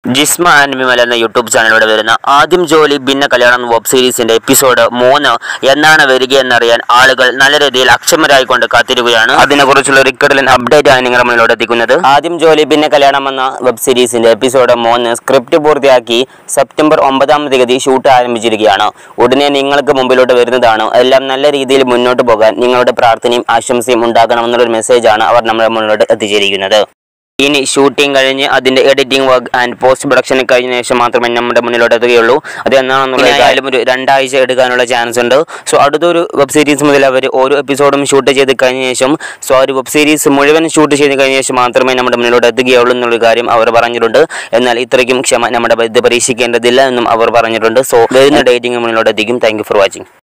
Jisma and Vimal എന്ന YouTube ചാനലിലൂടെ വരുന്ന ആദ്യം ജോലി ഭിന്ന കല്യാണം വെബ് സീരീസിന്റെ എപ്പിസോഡ് മൂന്ന് എന്നാണ് വരികയെന്നറിയാൻ ആളുകൾ നല്ല രീതിയിൽ അക്ഷമരായിക്കൊണ്ട് കാത്തിരിക്കുകയാണ് അതിനെക്കുറിച്ചുള്ള ഒരു കിടലൻ അപ്ഡേറ്റ് ആണ് നിങ്ങളുടെ മുന്നിലൂടെ എത്തിക്കുന്നത് ആദ്യം ജോലി ഭിന്ന കല്യാണം എന്ന വെബ് സീരീസിന്റെ എപ്പിസോഡ് മൂന്ന് സ്ക്രിപ്റ്റ് പൂർത്തിയാക്കി സെപ്റ്റംബർ ഒമ്പതാം തീയതി ഷൂട്ട് ആരംഭിച്ചിരിക്കുകയാണ് ഉടനെ നിങ്ങൾക്ക് മുമ്പിലോട്ട് വരുന്നതാണ് എല്ലാം നല്ല രീതിയിൽ മുന്നോട്ട് പോകാൻ നിങ്ങളുടെ പ്രാർത്ഥനയും ആശംസയും ഉണ്ടാകണമെന്നുള്ളൊരു മെസ്സേജാണ് അവർ നമ്മുടെ മുന്നിലോട്ട് എത്തിച്ചിരിക്കുന്നത് ഇനി ഷൂട്ടിംഗ് കഴിഞ്ഞ് അതിന്റെ editing work and post production കഴിഞ്ഞ ശേഷം മാത്രമേ നമ്മുടെ മുന്നിലോട്ട് എത്തുകയുള്ളൂ അത് എന്നാണെന്നുള്ള ആയാലും ഒരു രണ്ടാഴ്ച എടുക്കാനുള്ള ചാൻസ് ഉണ്ട് സോ അടുത്തൊരു വെബ് സീരീസ് മുതൽ അവർ ഓരോ എപ്പിസോഡും ഷൂട്ട് ചെയ്ത് കഴിഞ്ഞ ശേഷം സോ ആ ഒരു വെബ് സീരീസ് മുഴുവൻ ഷൂട്ട് ചെയ്ത് കഴിഞ്ഞ ശേഷം മാത്രമേ നമ്മുടെ മുന്നിലോട്ട് എത്തുകയുള്ളൂ എന്നുള്ള കാര്യം അവർ പറഞ്ഞിട്ടുണ്ട് എന്നാൽ ഇത്രയ്ക്കും ക്ഷമ നമ്മുടെ ഇത് പരീക്ഷിക്കേണ്ടതില്ല എന്നും അവർ പറഞ്ഞിട്ടുണ്ട് സോ വരുന്ന ഡേറ്റിംഗ് മുന്നിലോട്ട് എത്തിക്കും താങ്ക് ഫോർ വാച്ചിങ്